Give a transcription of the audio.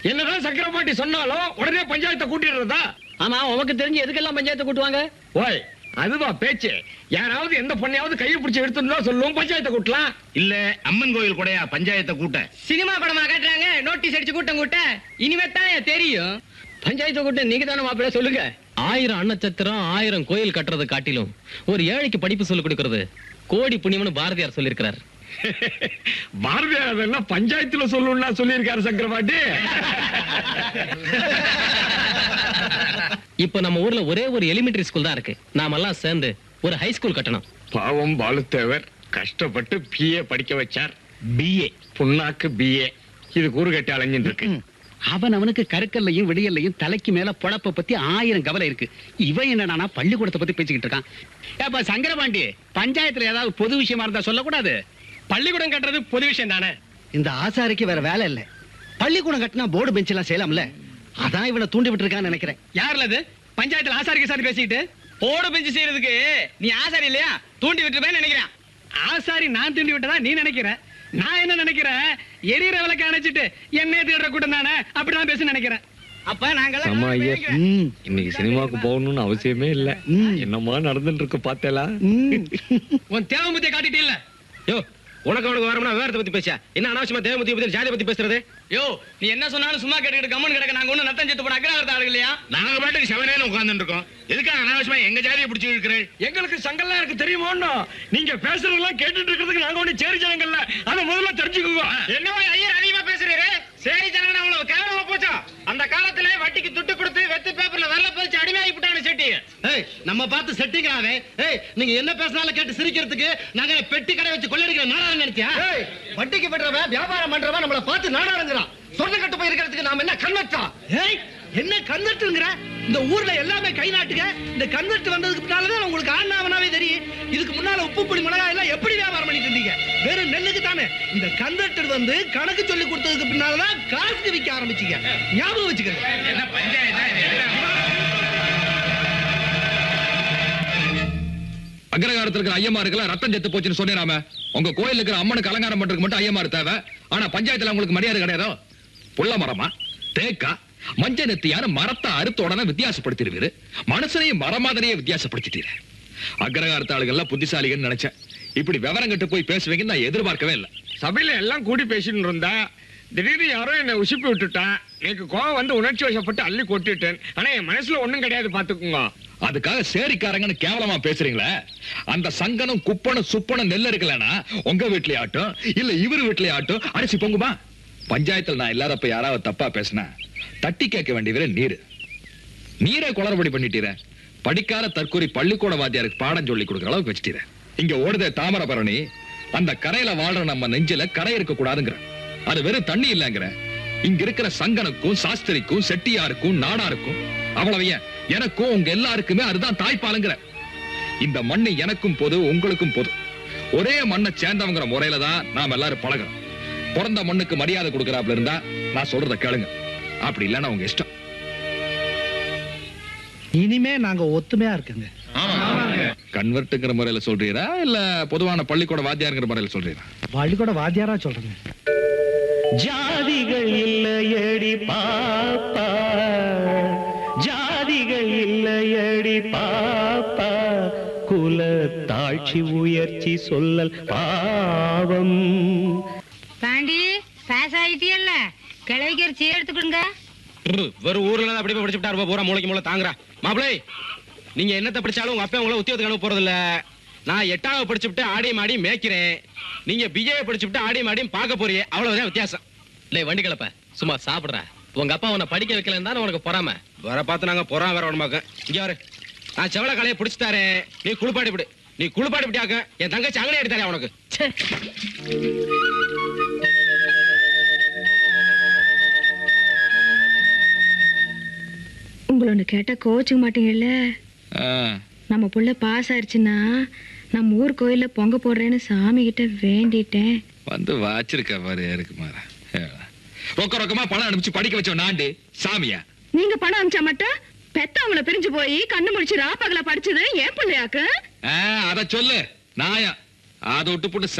என்னதான் சக்கரபாட்டி சொன்னாலும் உடனே பஞ்சாயத்தை கூட்டிடுறதா ஆமா உனக்கு தெரிஞ்சு எதுக்கெல்லாம் பஞ்சாயத்தை கூட்டுவாங்க ஓய் அதுவா பேச்சு யாராவது எந்த பொண்ணையாவது கையை பிடிச்சி எடுத்துருந்தா சொல்லுவோம் பஞ்சாயத்தை கூட்டலாம் இல்ல அம்மன் கோயில் கூடயா பஞ்சாயத்தை கூட்ட சினிமா படமா காட்டுறாங்க நோட்டீஸ் அடிச்சு கூட்டம் கூட்ட இனிமே தான் தெரியும் பஞ்சாயத்தை கூட்ட நீங்க தானே மாப்பிள்ள சொல்லுங்க ஆயிரம் அன்னச்சத்திரம் ஆயிரம் கோயில் கட்டுறது காட்டிலும் ஒரு ஏழைக்கு படிப்பு சொல்லிக் கொடுக்கறது கோடி புண்ணியம்னு பாரதியார் சொல்லியிருக்கிறார் பாரதியார் அதெல்லாம் பஞ்சாயத்துல சொல்லணும்னா சொல்லியிருக்காரு சக்கரபாட்டி இப்ப நம்ம ஊர்ல ஒரே ஒரு எலிமெண்டரி ஸ்கூல் தான் இருக்கு நாமெல்லாம் சேர்ந்து ஒரு ஹை ஸ்கூல் கட்டணும் பாவம் பாலுத்தேவர் கஷ்டப்பட்டு பிஏ படிக்க வச்சார் பிஏ புண்ணாக்கு பிஏ இது கூறுகட்டி அலைஞ்சிட்டு இருக்கு அவன் அவனுக்கு கருக்கல்லையும் விடியல்லையும் தலைக்கு மேல பொழப்ப பத்தி ஆயிரம் கவலை இருக்கு இவன் என்னடானா பள்ளிக்கூடத்தை பத்தி பேசிக்கிட்டு இருக்கான் ஏப்பா சங்கரபாண்டி பஞ்சாயத்துல ஏதாவது பொது விஷயமா இருந்தா சொல்லக்கூடாது பள்ளிக்கூடம் கட்டுறது பொது விஷயம் தானே இந்த ஆசாரிக்கு வேற வேலை இல்ல பள்ளிக்கூடம் கட்டினா போர்டு பெஞ்ச் எல்லாம் செய்யலாம்ல அதான் இவனை தூண்டி விட்டுருக்கான்னு நினைக்கிறேன் யாருல அது பஞ்சாயத்துல ஆசாரி சாரி பேசிக்கிட்டு போட பெஞ்சு செய்யறதுக்கு நீ ஆசாரி இல்லையா தூண்டி விட்டுருப்பேன்னு நினைக்கிறேன் ஆசாரி நான் தூண்டி விட்டதா நீ நினைக்கிற நான் என்ன நினைக்கிறேன் எரியற விளக்க அணைச்சிட்டு எண்ணெய் தேடுற கூட்டம் தானே அப்படிதான் பேச நினைக்கிறேன் அப்ப நாங்கெல்லாம் ஆமா ஐயா ம், இன்னைக்கு சினிமாவுக்கு போகணும்னு அவசியமே இல்ல ம். என்னமா நடந்துட்டு இருக்கு பார்த்தேலா ம். உன் தேவமுத்திய காட்டிட்டே இல்ல யோ உனக்கு அவனுக்கு வரமுன்னா வேறத பத்தி பேச என்ன அனாவசியமா தேவமூர்த்தி பத்தி ஜாதி பத்தி பேசுறது யோ நீ என்ன சொன்னாலும் சும்மா கேட்டுக்கிட்டு கம்மன் கிடக்க நாங்க ஒண்ணு நத்தம் செத்து போன அக்ரஹாரத்த ஆளுங்க இல்லையா நாங்க பாட்டுக்கு செவனேன்னு உட்கார்ந்துட்டு இருக்கோம் எதுக்காக அனாவசியமா எங்க ஜாதியை பிடிச்சி இருக்கிறேன் எங்களுக்கு சங்கல்லாம் இருக்கு தெரியுமோன்னு நீங்க பேசுறதெல்லாம் கேட்டுட்டு இருக்கிறதுக்கு நாங்க ஒண்ணு சேரி ஜனங்கள்ல அதை முதல்ல தெரிஞ்சுக்குங்க என்னவோ ஐயர் அதிகமா பேசுறீரு சரி ஜனங்க அவ்வளவு கேவலமா போச்சா அந்த காலத்துல வட்டிக்கு துட்டு கொடுத்து வெத்து பேப்பர்ல வரல பதிச்சு அடிமையாகி விட்டானு செட்டி ஏய் நம்ம பார்த்து செட்டிங்கிறாவே ஏய் நீங்க என்ன பேசினாலும் கேட்டு சிரிக்கிறதுக்கு நாங்க என்ன பெட்டி கடை வச்சு கொள்ளடிக்கிற நாடகம் நினைச்சியா ஏய் வட்டிக்கு பெற்றவன் வியாபாரம் பண்றவன் நம்மள பார்த்து நாடகங்கிறான் சொந்த கட்டு போய் இருக்கிறதுக்கு நாம என்ன கண்ணட்டா ஏய் என்ன கன்வெர்ட்டுங்கிற இந்த ஊர்ல எல்லாமே கை நாட்டுங்க இந்த கன்வெர்ட் வந்ததுக்கு பின்னாலதான் உங்களுக்கு ஆண்ணாவனாவே தெரியும் இதுக்கு முன்னால உப்பு புளி மிளகாய் எல்லாம் எப்படி வியாபாரம் பண்ணிட்டு இருந்தீங்க வெறும் நெல்லுக்கு தானே இந்த கன்வெர்டர் வந்து கணக்கு சொல்லி கொடுத்ததுக்கு பின்னாலதான் காசுக்கு விற்க ஆரம்பிச்சீங்க ஞாபகம் வச்சுக்கோங்க என்ன பஞ்சாயத்தா இது என்ன? அக்ரகாரத்துல இருக்கிற ஐயமாருக்கெல்லாம் ரத்தம் செத்து போச்சுன்னு சொன்னேனாம உங்க கோயில் இருக்கிற அம்மனுக்கு அலங்காரம் பண்றதுக்கு மட்டும் ஐயமாரு தேவை ஆனா பஞ்சாயத்துல உங்களுக்கு மரியாதை கிடையாதோ புள்ள மரமா தேக்கா மஞ்ச நெத்தியான மரத்தை அறுத்த உடனே வித்தியாசப்படுத்திடுவீரு மனுஷனையும் மரமாதனையே வித்தியாசப்படுத்திட்டீரு அக்ரகாரத்த ஆளுகள்லாம் புத்திசாலிகள்னு நினைச்சேன் இப்படி விவரம் கட்டு போய் பேசுவீங்கன்னு நான் எதிர்பார்க்கவே இல்லை சபையில எல்லாம் கூடி பேசிட்டு இருந்தா திடீர்னு யாரோ என்ன உசுப்பி விட்டுட்டான் எனக்கு கோவம் வந்து உணர்ச்சி வசப்பட்டு அள்ளி கொட்டிட்டேன் ஆனா என் மனசுல ஒண்ணும் கிடையாது பாத்துக்குங்க அதுக்காக சேரிக்காரங்கன்னு கேவலமா பேசுறீங்களே அந்த சங்கனும் குப்பனும் சுப்பனும் நெல் இருக்கலனா உங்க வீட்லயே ஆட்டும் இல்ல இவர் வீட்லயே ஆட்டும் அரிசி பொங்குமா பஞ்சாயத்துல நான் இல்லாதப்ப யாராவது தப்பா பேசினா தட்டி கேட்க வேண்டியவரே நீரு நீரே குளறுபடி பண்ணிட்டீர படிக்காத தற்கூரி பள்ளிக்கூட வாத்தியாருக்கு பாடம் சொல்லி கொடுக்குற அளவுக்கு வச்சுட்டீர இங்க ஓடுதே தாமிரபரணி அந்த கரையில வாழ்ற நம்ம நெஞ்சில கரை இருக்க கூடாதுங்கிற அது வெறும் தண்ணி இல்லைங்கிற இங்க இருக்கிற சங்கனுக்கும் சாஸ்திரிக்கும் செட்டியாருக்கும் நாடாருக்கும் அவ்வளவு ஏன் எனக்கும் உங்க எல்லாருக்குமே அதுதான் தாய்ப்பாலுங்கிற இந்த மண்ணு எனக்கும் பொது உங்களுக்கும் பொது ஒரே மண்ணை சேர்ந்தவங்கிற முறையில தான் நாம எல்லாரும் பழகுறோம் பிறந்த மண்ணுக்கு மரியாதை கொடுக்கறாப்புல இருந்தா நான் சொல்றத கேளுங்க அப்படி இல்லைன்னா உங்க இஷ்டம் இனிமே நாங்க ஒத்துமையா இருக்குங்க கன்வெர்ட்டுங்கிற முறையில சொல்றீரா இல்ல பொதுவான பள்ளிக்கூட வாத்தியாருங்கிற முறையில சொல்றீரா பள்ளிக்கூட வாத்தியாரா சொல்றேங்க ஜாதிகள் இல்லையடி பாப்பா ஜாதிகள் இல்லையடி பாப்பா குல தாழ்ச்சி உயர்ச்சி சொல்லல் பாவம் பாண்டி பாஸ் ஆயிட்டியல்ல கிழவிக்கு ஒரு சீ எடுத்துக்கிடுங்க வெறும் ஊர்ல தான் அப்படி போய் படிச்சுட்டா பூரா மூளைக்கு மூளை தாங்குறா மாப்பிளை நீங்க என்னத்த படிச்சாலும் உங்க அப்பா உங்களை உத்தியோகத்துக்கு அனுப்ப போறது இல்ல நான் எட்டாவது படிச்சுட்டு ஆடி மாடி மேய்க்கிறேன் நீங்க பிஏ படிச்சுட்டு ஆடி மாடியும் பார்க்க போறீங்க அவ்வளவுதான் வித்தியாசம் இல்லை வண்டி கிளப்ப சும்மா சாப்பிடுற உங்க அப்பா உன்னை படிக்க வைக்கலன்னு தானே உனக்கு பொறாம வர பார்த்து நாங்க பொறாம வேற உடம்பாக்க இங்க வரு நான் செவல கலையை பிடிச்சிட்டாரே நீ குளிப்பாடி விடு நீ குளிப்பாடி விட்டியாக்க என் தங்கச்சி அங்கனே எடுத்தாரே உனக்கு ச்சே. உங்களை ஒண்ணு கேட்டா கோச்சுக்க மாட்டீங்கல்ல நம்ம புள்ள பாஸ் ஆயிடுச்சுன்னா நம்ம ஊர் கோயில்ல பொங்க போடுறேன்னு சாமி கிட்ட வேண்டிட்டேன் வந்து வாச்சிருக்க பாரு இருக்கு மாற ரொக்க ரொக்கமா பணம் அனுப்பிச்சு படிக்க வச்சோம் நாண்டு சாமியா நீங்க பணம் அனுப்பிச்சா மட்டும் பெத்தவங்கள பிரிஞ்சு போய் கண்ணு முடிச்சு ராப்பகல படிச்சது ஏன் பிள்ளையாக்கு அத சொல்லு நாயா அதை விட்டு போட்டு